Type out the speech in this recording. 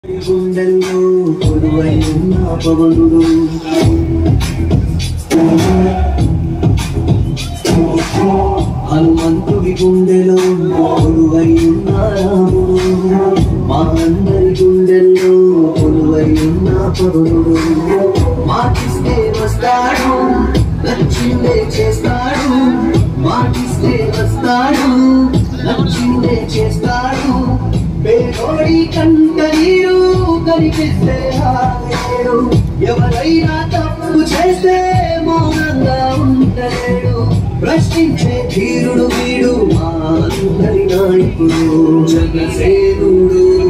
గుండెల్లో కొలువై ఉన్న పవనుడు హనుమంతుడి గుండెలో కొలువై ఉన్న రాముడు మా అందరి గుండెల్లో కొలువై ఉన్న పవనుడు మాటిస్తే వస్తాడు నచ్చిందే చేస్తాడు మాటిస్తే వస్తాడు నచ్చిందే చేస్తాడు పేదోడి కంట నీరు కనిపిస్తే ఆగలేడు ఎవరైనా తప్పు చేస్తే మౌనంగా ఉండలేడు ప్రశ్నించే ధీరుడు వీడు మా అందరి నాయకుడు జనసేనుడు